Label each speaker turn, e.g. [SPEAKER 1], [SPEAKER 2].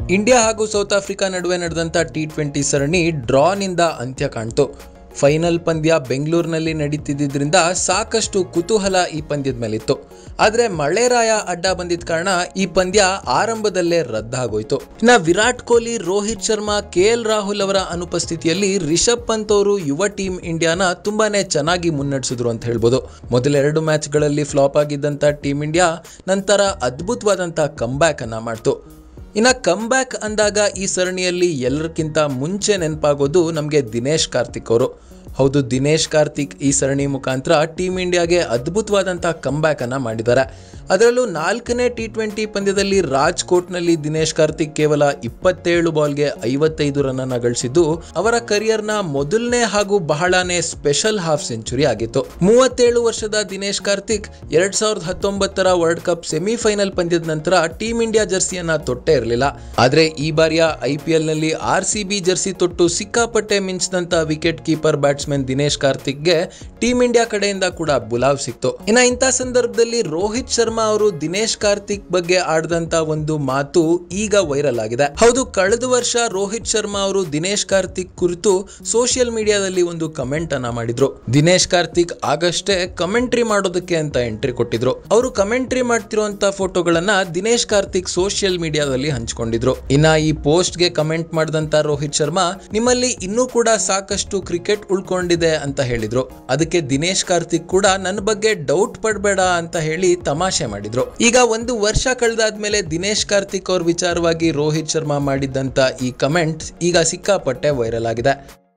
[SPEAKER 1] India ಹಾಗೂ south Africa ನಡುವೆ ನಡೆದಂಥ ಟಿ ಟ್ವೆಂಟಿ ಸರಣಿ ಡ್ರಾನಿಂದ ಅಂತ್ಯ ಕಾಣ್ತು ಫೈನಲ್ ಪಂದ್ಯ ಬೆಂಗಳೂರಿನಲ್ಲಿ ನಡೀತಿದ್ದರಿಂದ ಸಾಕಷ್ಟು ಕುತೂಹಲ ಈ ಪಂದ್ಯದ ಮೇಲಿತ್ತು ಆದರೆ ಮಳೆರಾಯ ಅಡ್ಡ ಬಂದಿದ್ದ ಕಾರಣ ಈ ಪಂದ್ಯ ಆರಂಭದಲ್ಲೇ ರದ್ದಾಗೋಯ್ತು ಇನ್ನ ವಿರಾಟ್ ಕೊಹ್ಲಿ ರೋಹಿತ್ ಶರ್ಮಾ ಕೆ ಎಲ್ ರಾಹುಲ್ ಅವರ ಅನುಪಸ್ಥಿತಿಯಲ್ಲಿ ರಿಷಬ್ ಪಂತ್ ಅವರು ಯುವ ಟೀಮ್ ಇಂಡಿಯಾನ ತುಂಬಾನೇ ಚೆನ್ನಾಗಿ ಮುನ್ನಡೆಸಿದ್ರು ಅಂತ ಹೇಳ್ಬೋದು ಮೊದಲೆರಡು ಮ್ಯಾಚ್ಗಳಲ್ಲಿ ಫ್ಲಾಪ್ ಆಗಿದ್ದಂಥ ಟೀಮ್ ಇಂಡಿಯಾ ನಂತರ ಅದ್ಭುತವಾದಂಥ ಕಂಬ್ಯಾಕ್ ಅನ್ನ ಮಾಡ್ತು ಇನ್ನು ಕಮ್ಬ್ಯಾಕ್ ಅಂದಾಗ ಈ ಸರಣಿಯಲ್ಲಿ ಎಲ್ಲರಿಗಿಂತ ಮುಂಚೆ ನೆನಪಾಗೋದು ನಮಗೆ ದಿನೇಶ್ ಕಾರ್ತಿಕ್ ಅವರು ಹೌದು ದಿನೇಶ್ ಕಾರ್ತಿಕ್ ಈ ಸರಣಿ ಮುಖಾಂತರ ಟೀಮ್ ಇಂಡಿಯಾಗೆ ಅದ್ಭುತವಾದಂಥ ಕಂಬ್ಯಾಕ್ ಅನ್ನ ಮಾಡಿದ್ದಾರೆ ಅದರಲ್ಲೂ ನಾಲ್ಕನೇ ಟಿ ಟ್ವೆಂಟಿ ಪಂದ್ಯದಲ್ಲಿ ರಾಜ್ಕೋಟ್ನಲ್ಲಿ ದಿನೇಶ್ ಕಾರ್ತಿಕ್ ಕೇವಲ ಇಪ್ಪತ್ತೇಳು ಬಾಲ್ಗೆ ಐವತ್ತೈದು ರನ್ ಅನ್ನ ಗಳಿಸಿದ್ದು ಅವರ ಕರಿಯರ್ನ ಮೊದಲನೇ ಹಾಗೂ ಬಹಳನೇ ಸ್ಪೆಷಲ್ ಹಾಫ್ ಸೆಂಚುರಿ ಆಗಿತ್ತು ಮೂವತ್ತೇಳು ವರ್ಷದ ದಿನೇಶ್ ಕಾರ್ತಿಕ್ ಎರಡ್ ಸಾವಿರದ ಹತ್ತೊಂಬತ್ತರ ವರ್ಲ್ಡ್ ಕಪ್ ಸೆಮಿಫೈನಲ್ ಪಂದ್ಯದ ನಂತರ ಟೀಮ್ ಇಂಡಿಯಾ ಜರ್ಸಿಯನ್ನ ತೊಟ್ಟೇ ಇರಲಿಲ್ಲ ಆದ್ರೆ ಈ ಬಾರಿಯ ಐ ಪಿ ಎಲ್ ನಲ್ಲಿ ಆರ್ ಸಿ ಬಿ ಜರ್ಸಿ ತೊಟ್ಟು ಸಿಕ್ಕಾಪಟ್ಟೆ ಮಿಂಚಿದಂತ ವಿಕೆಟ್ ಕೀಪರ್ ಬ್ಯಾಟ್ಸ್ಮನ್ ದಿನೇಶ್ ಕಾರ್ತಿಕ್ಗೆ ಟೀಮ್ ಇಂಡಿಯಾ ಕಡೆಯಿಂದ ಕೂಡ ಬುಲಾವ್ ಸಿಕ್ತು ಇನ್ನ ಇಂಥ ಸಂದರ್ಭದಲ್ಲಿ ರೋಹಿತ್ ಶರ್ಮಾ ಅವರು ದಿನೇಶ್ ಕಾರ್ತಿಕ್ ಬಗ್ಗೆ ಆಡಿದಂತ ಒಂದು ಮಾತು ಈಗ ವೈರಲ್ ಆಗಿದೆ ಹೌದು ಕಳೆದ ವರ್ಷ ರೋಹಿತ್ ಶರ್ಮಾ ಅವರು ದಿನೇಶ್ ಕಾರ್ತಿಕ್ ಕುರಿತು ಸೋಷಿಯಲ್ ಮೀಡಿಯಾದಲ್ಲಿ ಒಂದು ಕಮೆಂಟ್ ಅನ್ನ ಮಾಡಿದ್ರು ದಿನೇಶ್ ಕಾರ್ತಿಕ್ ಆಗಷ್ಟೇ ಕಮೆಂಟ್ರಿ ಮಾಡೋದಕ್ಕೆ ಅಂತ ಎಂಟ್ರಿ ಕೊಟ್ಟಿದ್ರು ಅವರು ಕಮೆಂಟ್ರಿ ಮಾಡ್ತಿರುವಂತ ಫೋಟೋಗಳನ್ನ ದಿನೇಶ್ ಕಾರ್ತಿಕ್ ಸೋಷಿಯಲ್ ಮೀಡಿಯಾದಲ್ಲಿ ಹಂಚಿಕೊಂಡಿದ್ರು ಇನ್ನ ಈ ಪೋಸ್ಟ್ ಗೆ ಕಮೆಂಟ್ ಮಾಡಿದಂತ ರೋಹಿತ್ ಶರ್ಮಾ ನಿಮ್ಮಲ್ಲಿ ಇನ್ನೂ ಕೂಡ ಸಾಕಷ್ಟು ಕ್ರಿಕೆಟ್ ಉಳ್ಕೊಂಡಿದೆ ಅಂತ ಹೇಳಿದ್ರು ಅದಕ್ಕೆ ದಿನೇಶ್ ಕಾರ್ತಿಕ್ ಕೂಡ ನನ್ನ ಬಗ್ಗೆ ಡೌಟ್ ಪಡಬೇಡ ಅಂತ ಹೇಳಿ ತಮಾಷೆ ಮಾಡಿದ್ರು ಈಗ ಒಂದು ವರ್ಷ ಕಳೆದಾದ್ಮೇಲೆ ದಿನೇಶ್ ಕಾರ್ತಿಕ್ ಅವ್ರ ವಿಚಾರವಾಗಿ ರೋಹಿತ್ ಶರ್ಮಾ ಮಾಡಿದ್ದಂತ ಈ ಕಮೆಂಟ್ ಈಗ ಸಿಕ್ಕಾಪಟ್ಟೆ ವೈರಲ್ ಆಗಿದೆ